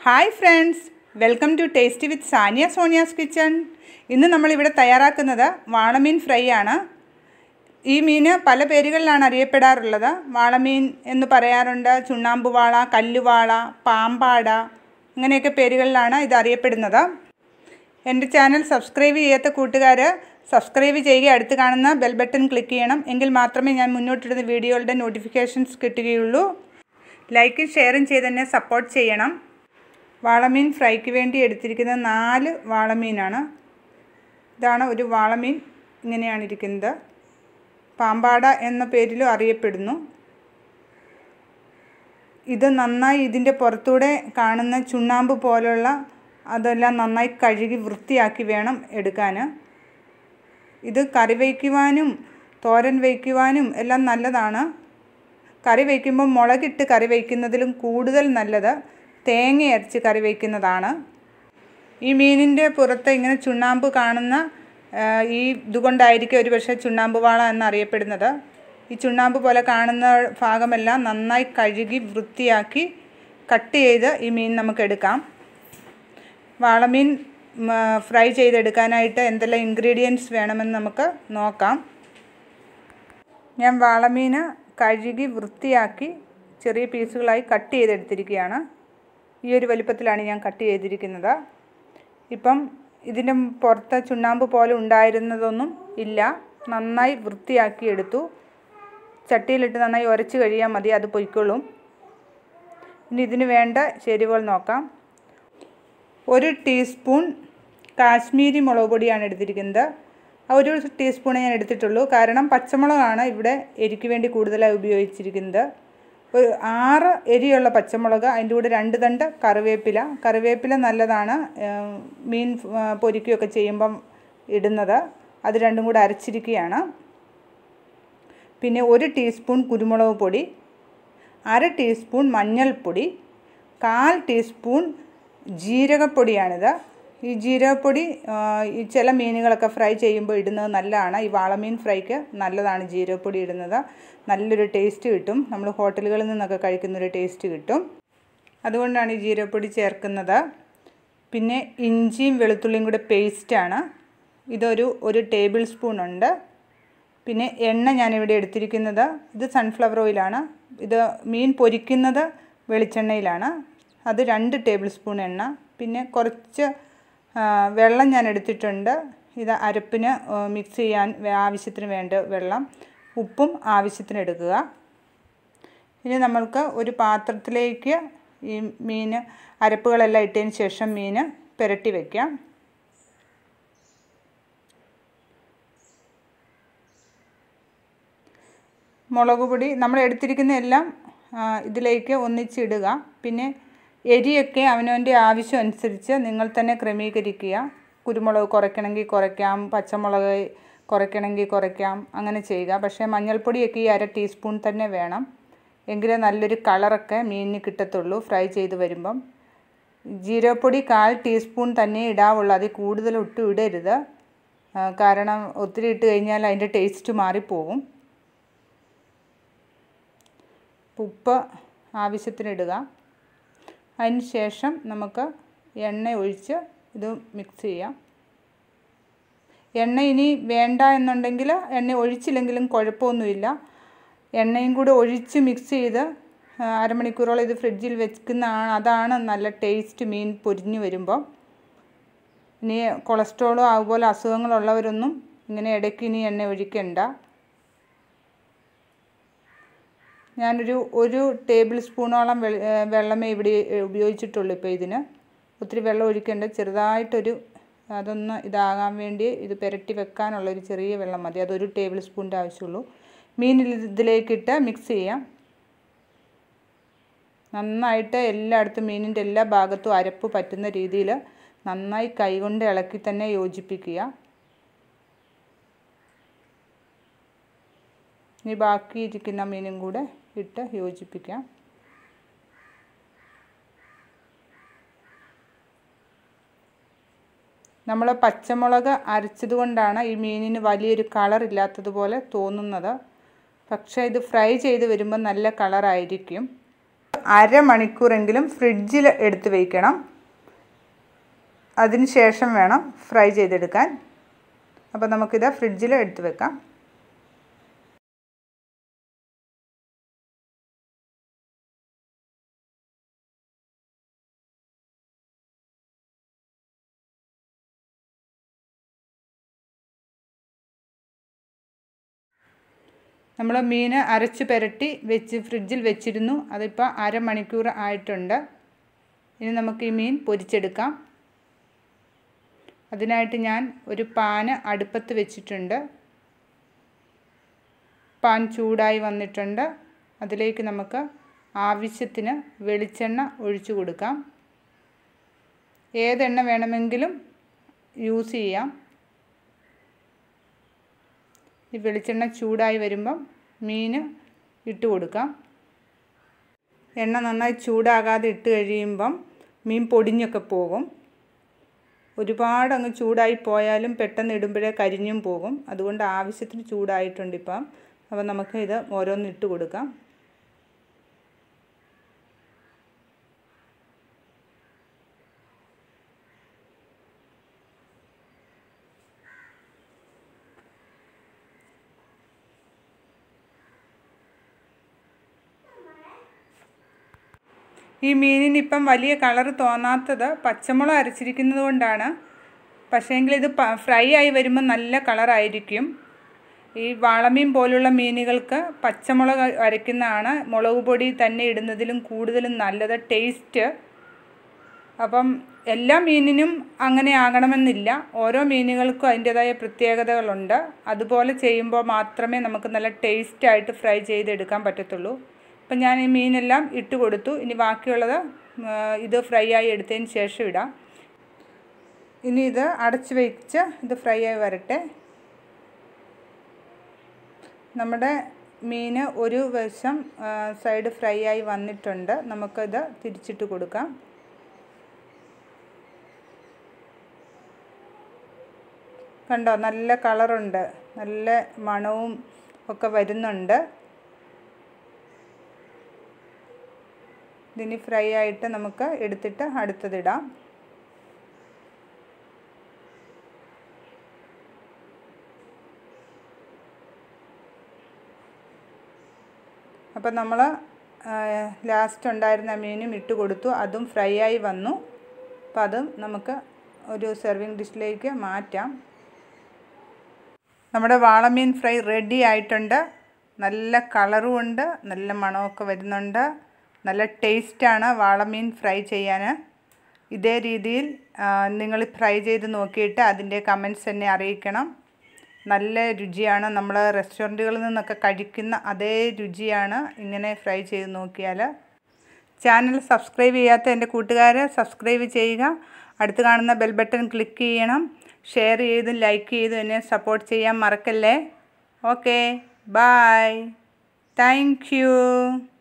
hi friends welcome to tasty with Sania Sonia's kitchen ഇന്ന് നമ്മളിവിടെ തയ്യാറാക്കുന്നത് വാളമീൻ ഫ്രൈ ആണ് ഈ മീൻ പല പേരുകളിലാണ് അറിയപ്പെടാറുള്ളത് വാളമീൻ എന്ന് പറയാറുണ്ട് ചുണ്ണാമ്പ് വാള കല്ലുവാള പാമ്പാട ഇങ്ങനെയൊക്കെ പേരുകളിലാണ് ഇത് അറിയപ്പെടുന്നത് എൻ്റെ ചാനൽ സബ്സ്ക്രൈബ് ചെയ്യാത്ത കൂട്ടുകാർ സബ്സ്ക്രൈബ് ചെയ്യുക അടുത്ത് കാണുന്ന ബെൽ ബട്ടൺ ക്ലിക്ക് ചെയ്യണം എങ്കിൽ മാത്രമേ ഞാൻ മുന്നോട്ടിടുന്ന വീഡിയോകളുടെ നോട്ടിഫിക്കേഷൻസ് കിട്ടുകയുള്ളൂ ലൈക്കും ഷെയറും ചെയ്ത് തന്നെ സപ്പോർട്ട് ചെയ്യണം വാളമീൻ ഫ്രൈക്ക് വേണ്ടി എടുത്തിരിക്കുന്ന നാല് വാളമീനാണ് ഇതാണ് ഒരു വാളമീൻ ഇങ്ങനെയാണ് ഇരിക്കുന്നത് പാമ്പാട എന്ന പേരിലും അറിയപ്പെടുന്നു ഇത് നന്നായി ഇതിൻ്റെ പുറത്തൂടെ കാണുന്ന ചുണ്ണാമ്പ് പോലുള്ള അതെല്ലാം നന്നായി കഴുകി വൃത്തിയാക്കി വേണം എടുക്കാൻ ഇത് കറി വയ്ക്കുവാനും തോരൻ വയ്ക്കുവാനും എല്ലാം നല്ലതാണ് കറി വയ്ക്കുമ്പോൾ മുളകിട്ട് കറി വയ്ക്കുന്നതിലും കൂടുതൽ നല്ലത് തേങ്ങ അരച്ച് കറി വയ്ക്കുന്നതാണ് ഈ മീനിൻ്റെ പുറത്ത് ഇങ്ങനെ ചുണ്ണാമ്പ് കാണുന്ന ഈ ഇതുകൊണ്ടായിരിക്കും ഒരു പക്ഷേ ചുണ്ണാമ്പ് വാള എന്നറിയപ്പെടുന്നത് ഈ ചുണ്ണാമ്പ് പോലെ കാണുന്ന ഭാഗമെല്ലാം നന്നായി കഴുകി വൃത്തിയാക്കി കട്ട് ചെയ്ത് ഈ മീൻ നമുക്ക് എടുക്കാം വാളമീൻ ഫ്രൈ ചെയ്തെടുക്കാനായിട്ട് എന്തെല്ലാം ഇൻഗ്രീഡിയൻസ് വേണമെന്ന് നമുക്ക് നോക്കാം ഞാൻ വാളമീൻ കഴുകി വൃത്തിയാക്കി ചെറിയ പീസുകളായി കട്ട് ചെയ്തെടുത്തിരിക്കുകയാണ് ഈ ഒരു വലിപ്പത്തിലാണ് ഞാൻ കട്ട് ചെയ്തിരിക്കുന്നത് ഇപ്പം ഇതിൻ്റെ പുറത്ത് ചുണ്ണാമ്പ് പോലെ ഉണ്ടായിരുന്നതൊന്നും ഇല്ല നന്നായി വൃത്തിയാക്കി എടുത്തു ചട്ടിയിലിട്ട് നന്നായി ഉരച്ച് കഴിയാൽ മതി അത് പൊയ്ക്കൊള്ളും ഇനി ഇതിന് വേണ്ട ചേരുവകൾ നോക്കാം ഒരു ടീസ്പൂൺ കാശ്മീരി മുളക് പൊടിയാണ് എടുത്തിരിക്കുന്നത് ആ ഒരു ടീസ്പൂണേ ഞാൻ എടുത്തിട്ടുള്ളൂ കാരണം പച്ചമുളകാണ് ഇവിടെ എരിക്ക് വേണ്ടി കൂടുതലായി ഉപയോഗിച്ചിരിക്കുന്നത് ഒരു ആറ് എരിയുള്ള പച്ചമുളക് അതിൻ്റെ കൂടെ രണ്ട് തണ്ട് കറിവേപ്പില കറിവേപ്പില നല്ലതാണ് മീൻ പൊരിക്കുകയൊക്കെ ചെയ്യുമ്പം ഇടുന്നത് അത് രണ്ടും കൂടെ അരച്ചിരിക്കുകയാണ് പിന്നെ ഒരു ടീസ്പൂൺ കുരുമുളക് പൊടി അര ടീസ്പൂൺ മഞ്ഞൾപ്പൊടി കാൽ ടീസ്പൂൺ ജീരകപ്പൊടിയാണിത് ഈ ജീരകപ്പൊടി ഈ ചില മീനുകളൊക്കെ ഫ്രൈ ചെയ്യുമ്പോൾ ഇടുന്നത് നല്ലതാണ് ഈ വാളമീൻ ഫ്രൈക്ക് നല്ലതാണ് ജീരകപ്പൊടി ഇടുന്നത് നല്ലൊരു ടേസ്റ്റ് കിട്ടും നമ്മൾ ഹോട്ടലുകളിൽ നിന്നൊക്കെ കഴിക്കുന്നൊരു ടേസ്റ്റ് കിട്ടും അതുകൊണ്ടാണ് ഈ ജീരകപ്പൊടി ചേർക്കുന്നത് പിന്നെ ഇഞ്ചിയും വെളുത്തുള്ളിയും കൂടെ പേസ്റ്റാണ് ഇതൊരു ഒരു ടേബിൾ സ്പൂൺ ഉണ്ട് പിന്നെ എണ്ണ ഞാനിവിടെ എടുത്തിരിക്കുന്നത് ഇത് സൺഫ്ലവർ ഓയിലാണ് ഇത് മീൻ പൊരിക്കുന്നത് വെളിച്ചെണ്ണയിലാണ് അത് രണ്ട് ടേബിൾ സ്പൂൺ എണ്ണ പിന്നെ കുറച്ച് വെള്ളം ഞാൻ എടുത്തിട്ടുണ്ട് ഇത് അരപ്പിന് മിക്സ് ചെയ്യാൻ ആവശ്യത്തിന് വേണ്ട വെള്ളം ഉപ്പും ആവശ്യത്തിന് എടുക്കുക ഇനി നമ്മൾക്ക് ഒരു പാത്രത്തിലേക്ക് ഈ മീൻ അരപ്പുകളെല്ലാം ഇട്ടതിന് ശേഷം മീൻ പുരട്ടി വയ്ക്കാം മുളക് പൊടി നമ്മൾ എടുത്തിരിക്കുന്ന എല്ലാം ഇതിലേക്ക് ഒന്നിച്ചിടുക പിന്നെ എരിയൊക്കെ അവനവൻ്റെ ആവശ്യം അനുസരിച്ച് നിങ്ങൾ തന്നെ ക്രമീകരിക്കുക കുരുമുളക് കുറയ്ക്കണമെങ്കിൽ കുറയ്ക്കാം പച്ചമുളക് കുറയ്ക്കണമെങ്കിൽ കുറയ്ക്കാം അങ്ങനെ ചെയ്യുക പക്ഷേ മഞ്ഞൾപ്പൊടിയൊക്കെ ഈ അര ടീസ്പൂൺ തന്നെ വേണം എങ്കിലേ നല്ലൊരു കളറൊക്കെ മീനിന് കിട്ടത്തുള്ളൂ ഫ്രൈ ചെയ്ത് വരുമ്പം ജീരകപ്പൊടി കാൽ ടീസ്പൂൺ തന്നെ ഇടാവുള്ളൂ അതിൽ കൂടുതൽ ഒട്ടും ഇടരുത് കാരണം ഒത്തിരി ഇട്ട് കഴിഞ്ഞാൽ അതിൻ്റെ ടേസ്റ്റ് മാറിപ്പോകും ഉപ്പ് ആവശ്യത്തിന് ഇടുക അതിന് ശേഷം നമുക്ക് എണ്ണ ഒഴിച്ച് ഇത് മിക്സ് ചെയ്യാം എണ്ണ ഇനി വേണ്ട എന്നുണ്ടെങ്കിൽ എണ്ണ ഒഴിച്ചില്ലെങ്കിലും കുഴപ്പമൊന്നുമില്ല എണ്ണയും കൂടി ഒഴിച്ച് മിക്സ് ചെയ്ത് അരമണിക്കൂറോളം ഇത് ഫ്രിഡ്ജിൽ വെക്കുന്നതാണ് അതാണ് നല്ല ടേസ്റ്റ് മീൻ പൊരിഞ്ഞു വരുമ്പോൾ ഇനി കൊളസ്ട്രോളോ അതുപോലെ അസുഖങ്ങളുള്ളവരൊന്നും ഇങ്ങനെ ഇടയ്ക്ക് ഇനി എണ്ണ ഒഴിക്കണ്ട ഞാനൊരു ഒരു ടേബിൾ സ്പൂണോളം വെള്ളമേ ഇവിടെ ഉപയോഗിച്ചിട്ടുള്ളൂ ഇപ്പോൾ ഇതിന് ഒത്തിരി വെള്ളം ഒഴിക്കേണ്ട ചെറുതായിട്ടൊരു അതൊന്ന് ഇതാകാൻ വേണ്ടി ഇത് പുരട്ടി വെക്കാനുള്ളൊരു ചെറിയ വെള്ളം മതി അതൊരു ടേബിൾ സ്പൂണിൻ്റെ ആവശ്യമുള്ളൂ മീൻ ഇതിലേക്കിട്ട് മിക്സ് ചെയ്യാം നന്നായിട്ട് എല്ലായിടത്തും മീനിൻ്റെ എല്ലാ ഭാഗത്തും അരപ്പ് പറ്റുന്ന രീതിയിൽ നന്നായി കൈകൊണ്ട് ഇളക്കി തന്നെ യോജിപ്പിക്കുക ഇനി ബാക്കിയിരിക്കുന്ന മീനും കൂടെ ഇട്ട് യോജിപ്പിക്കാം നമ്മൾ പച്ചമുളക് അരച്ചത് കൊണ്ടാണ് ഈ മീനിന് വലിയൊരു കളർ ഇല്ലാത്തതുപോലെ തോന്നുന്നത് പക്ഷേ ഇത് ഫ്രൈ ചെയ്ത് വരുമ്പോൾ നല്ല കളറായിരിക്കും അരമണിക്കൂറെങ്കിലും ഫ്രിഡ്ജിൽ എടുത്ത് വയ്ക്കണം അതിന് ശേഷം വേണം ഫ്രൈ ചെയ്തെടുക്കാൻ അപ്പോൾ നമുക്കിത് ഫ്രിഡ്ജിൽ എടുത്ത് വെക്കാം നമ്മൾ മീൻ അരച്ച് പുരട്ടി വെച്ച് ഫ്രിഡ്ജിൽ വെച്ചിരുന്നു അതിപ്പോൾ അരമണിക്കൂർ ആയിട്ടുണ്ട് ഇനി നമുക്ക് ഈ മീൻ പൊരിച്ചെടുക്കാം അതിനായിട്ട് ഞാൻ ഒരു പാന് അടുപ്പത്ത് വെച്ചിട്ടുണ്ട് പാൻ ചൂടായി വന്നിട്ടുണ്ട് അതിലേക്ക് നമുക്ക് ആവശ്യത്തിന് വെളിച്ചെണ്ണ ഒഴിച്ചു കൊടുക്കാം ഏതെണ്ണ വേണമെങ്കിലും യൂസ് ചെയ്യാം ഈ വെളിച്ചെണ്ണ ചൂടായി വരുമ്പം മീൻ ഇട്ട് കൊടുക്കാം എണ്ണ നന്നായി ചൂടാകാതെ ഇട്ട് കഴിയുമ്പം മീൻ പൊടിഞ്ഞൊക്കെ പോകും ഒരുപാട് അങ്ങ് ചൂടായി പോയാലും പെട്ടെന്ന് ഇടുമ്പോഴേ കരിഞ്ഞും പോകും അതുകൊണ്ട് ആവശ്യത്തിന് ചൂടായിട്ടുണ്ട് ഇപ്പം അപ്പോൾ നമുക്ക് ഇത് ഓരോന്ന് ഇട്ട് കൊടുക്കാം ഈ മീനിന് ഇപ്പം വലിയ കളർ തോന്നാത്തത് പച്ചമുളക് അരച്ചിരിക്കുന്നത് കൊണ്ടാണ് പക്ഷേങ്കിൽ ഇത് ഫ്രൈ ആയി വരുമ്പോൾ നല്ല കളറായിരിക്കും ഈ വാളമീൻ പോലുള്ള മീനുകൾക്ക് പച്ചമുളക് അരയ്ക്കുന്നതാണ് മുളക് പൊടി തന്നെ ഇടുന്നതിലും കൂടുതലും നല്ലത് ടേസ്റ്റ് അപ്പം എല്ലാ മീനിനും അങ്ങനെ ആകണമെന്നില്ല ഓരോ മീനുകൾക്കും അതിൻ്റേതായ പ്രത്യേകതകളുണ്ട് അതുപോലെ ചെയ്യുമ്പോൾ മാത്രമേ നമുക്ക് നല്ല ടേസ്റ്റായിട്ട് ഫ്രൈ ചെയ്തെടുക്കാൻ പറ്റത്തുള്ളൂ അപ്പം ഞാൻ ഈ മീനെല്ലാം ഇട്ട് കൊടുത്തു ഇനി ബാക്കിയുള്ളത് ഇത് ഫ്രൈ ആയി എടുത്തതിന് ശേഷം ഇടാം ഇനി ഇത് അടച്ച് വെച്ച് ഇത് ഫ്രൈ ആയി വരട്ടെ നമ്മുടെ മീൻ ഒരു വശം സൈഡ് ഫ്രൈ ആയി വന്നിട്ടുണ്ട് നമുക്കിത് തിരിച്ചിട്ട് കൊടുക്കാം കണ്ടോ നല്ല കളറുണ്ട് നല്ല മണവും ഒക്കെ വരുന്നുണ്ട് ഇതിനി ഫ്രൈ ആയിട്ട് നമുക്ക് എടുത്തിട്ട് അടുത്തതിടാം അപ്പം നമ്മൾ ലാസ്റ്റ് ഉണ്ടായിരുന്ന മീനും ഇട്ട് കൊടുത്തു അതും ഫ്രൈ ആയി വന്നു അപ്പം അതും നമുക്ക് ഒരു സെർവിങ് ഡിഷിലേക്ക് മാറ്റാം നമ്മുടെ വാളമീൻ ഫ്രൈ റെഡി ആയിട്ടുണ്ട് നല്ല കളറും ഉണ്ട് നല്ല മണമൊക്കെ വരുന്നുണ്ട് നല്ല ടേസ്റ്റാണ് വാളമീൻ ഫ്രൈ ചെയ്യാൻ ഇതേ രീതിയിൽ നിങ്ങൾ ഫ്രൈ ചെയ്ത് നോക്കിയിട്ട് അതിൻ്റെ കമൻസ് എന്നെ അറിയിക്കണം നല്ല രുചിയാണ് നമ്മൾ റെസ്റ്റോറൻറ്റുകളിൽ നിന്നൊക്കെ കഴിക്കുന്ന അതേ രുചിയാണ് ഇങ്ങനെ ഫ്രൈ ചെയ്ത് നോക്കിയാൽ ചാനൽ സബ്സ്ക്രൈബ് ചെയ്യാത്ത എൻ്റെ കൂട്ടുകാർ സബ്സ്ക്രൈബ് ചെയ്യുക അടുത്ത് കാണുന്ന ബെൽ ബട്ടൺ ക്ലിക്ക് ചെയ്യണം ഷെയർ ചെയ്തും ലൈക്ക് ചെയ്തും എന്നെ സപ്പോർട്ട് ചെയ്യാൻ മറക്കല്ലേ ഓക്കെ ബായ് താങ്ക് യു